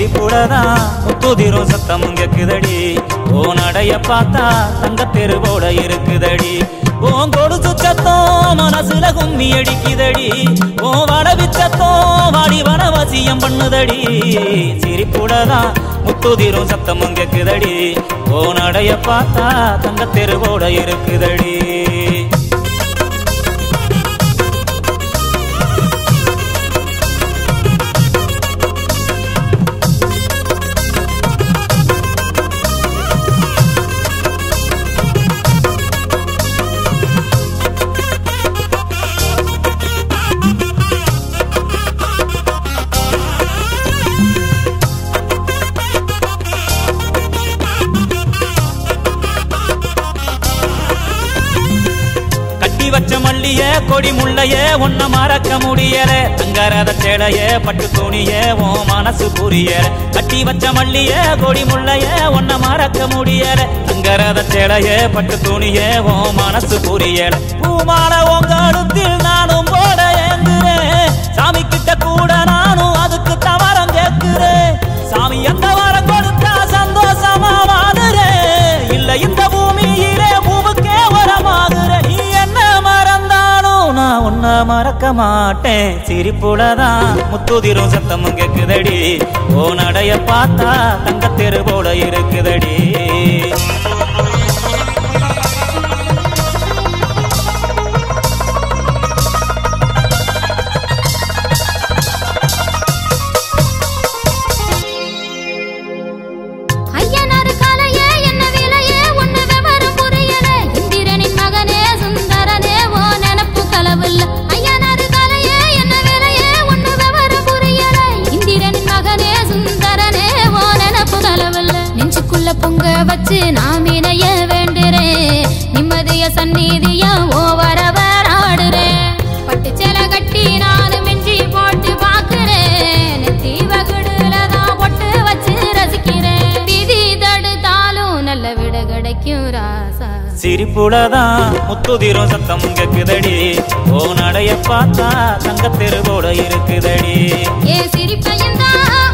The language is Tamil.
சிரிப்புடதான் முத்துதிரும் சத்தமும் கேக்குதடி ஓ நடைய பார்த்தா தங்க தெருவோட இருக்குதடி ஓன் கொடுத்து சத்தம் மனசுல கும்மி அடிக்குதடி ஓ வடவி சத்தம் வாடி வனவசியம் பண்ணுதடி சிரிப்புடதான் முத்துதிரும் சத்தமும் கேக்குதடி ஓ நடைய பார்த்தா தங்க தெருவோட இருக்குதடி கட்டி வச்ச மல்லிய கொடி முள்ளைய ஒன்ன மறக்க முடியல தங்கரத சேலைய பட்டு துணிய ஓ மனசு புரியல கட்டி வச்ச மல்லிய கொடி முள்ளைய ஒன்ன மறக்க முடியல தங்கரத சேலைய பட்டு துணிய ஓ மனசு புரியல பூமான உங்களுத்தில் நானும் போட ஏங்குறேன் சாமி கிட்ட கூட நானும் அதுக்கு தவறம் கேட்கிறேன் சாமி எந்த வரம் கொடுத்தா சந்தோஷமா வாடுறேன் இல்ல இந்த பூமியிலே பூவுக்கே வரமாகுற நீ என்ன மறந்தாலும் நான் உன்னை மறக்க மாட்டேன் சிரிப்புலதான் முத்துதிரும் சத்தமும் கேக்குதடி ஓ நடைய பார்த்தா தங்க தெரு போல இருக்குதடி ஐயனார் காலையே என்ன விலையே ஒண்ணு விவரம் புரியல இந்திரனின் மகனே சுந்தரனே ஓ நினப்பு களவில்ல ஐயனார் காலையே என்ன விலையே ஒண்ணு விவரம் புரியல இந்திரனின் மகனே சுந்தரனே ஓ நினப்பு களவில்ல நெஞ்சுக்குள்ள பொங்க வச்சு நான் இணைய வேண்டுறேன் நிம்மதிய சந்நிதிய ஓ வரவர் ஆடுறேன் பட்டு சேலை கட்டி நானும் மிஞ்சி போட்டு பாக்குறேன் நெத்தி வகுடுல தான் பொட்டு வச்சு ரசிக்கிறேன் விதி தடுத்தாலும் நல்ல விட கிடைக்கும் ராசா சிரிப்புலதான் முத்துதிரும் சத்தமும் கேக்குதடி ஓ நடைய பார்த்தா தங்க தெரு போல இருக்குதடி ஏ சிரிப்பையும் தான்